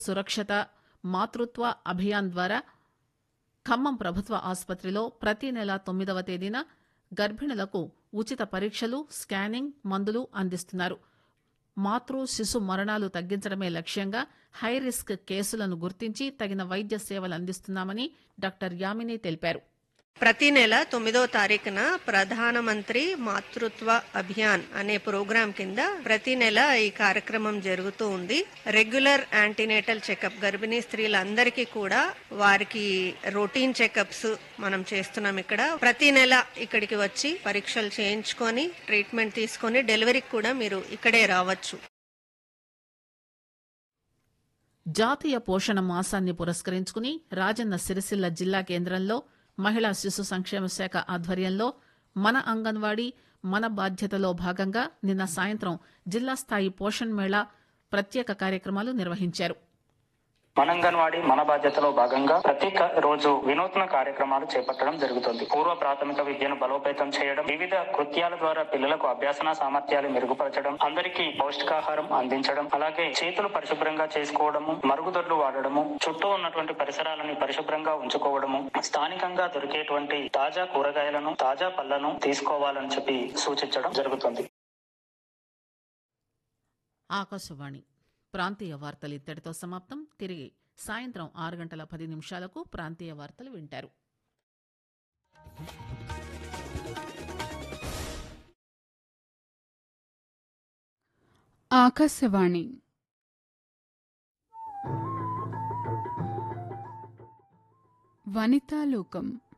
సురక్షత మాతృత్వ అభియాన్ ద్వారా ఖమ్మం ప్రభుత్వ ఆసుపత్రిలో ప్రతి నెల తొమ్మిదవ తేదీన గర్భిణులకు ఉచిత పరీక్షలు స్కానింగ్ మందులు అందిస్తున్నారు మాతృ శిశు మరణాలు తగ్గించడమే లక్ష్యంగా హై రిస్క్ కేసులను గుర్తించి తగిన వైద్య సేవలు అందిస్తున్నామని డాక్టర్ యామిని తెలిపారు ప్రతి నెల తొమ్మిదో తారీఖున ప్రధానమంత్రి మాతృత్వ అభియాన్ అనే ప్రోగ్రాం కింద ప్రతి నెల ఈ కార్యక్రమం జరుగుతూ ఉంది రెగ్యులర్ యాంటీనేటల్ చెకప్ గర్భిణీ స్త్రీలందరికీ కూడా వారికి రొటీన్ చెకప్స్ మనం చేస్తున్నాం ఇక్కడ ప్రతి నెల ఇక్కడికి వచ్చి పరీక్షలు చేయించుకొని ట్రీట్మెంట్ తీసుకొని డెలివరీకి కూడా మీరు ఇక్కడే రావచ్చు జాతీయ పోషణ మాసాన్ని పురస్కరించుకుని రాజన్న సిరిసిల్ల జిల్లా కేంద్రంలో మహిళా శిశు సంక్షేమ శాఖ ఆధ్వర్యంలో మన అంగన్వాడీ మన బాధ్యతలో భాగంగా నిన్న సాయంత్రం జిల్లా స్థాయి పోషణ్ మేళా ప్రత్యేక కార్యక్రమాలు నిర్వహించారు మనంగన్వాడి మన బాధ్యతలో భాగంగా ప్రతి క- రోజు వినూత్న కార్యక్రమాలు చేపట్టడం జరుగుతుంది పూర్వ ప్రాథమిక విద్యను బలోపేతం చేయడం వివిధ కృత్యాల ద్వారా పిల్లలకు అభ్యాసన సామర్థ్యాలు మెరుగుపరచడం అందరికీ పౌష్టికాహారం అందించడం అలాగే చేతులు పరిశుభ్రంగా చేసుకోవడము మరుగుదొడ్లు వాడడము చుట్టూ ఉన్నటువంటి పరిసరాలని పరిశుభ్రంగా ఉంచుకోవడము స్థానికంగా దొరికేటువంటి తాజా కూరగాయలను తాజా పళ్లను తీసుకోవాలని చెప్పి సూచించడం జరుగుతుంది ఆకాశవాణి ప్రాంతీయ వార్తలు ఇత్తడితో సమాప్తం తిరిగి సాయంత్రం ఆరు గంటల పది నిమిషాలకు ప్రాంతీయ వార్తలు వింటారు ఆకాశవాణి వనితాలోకం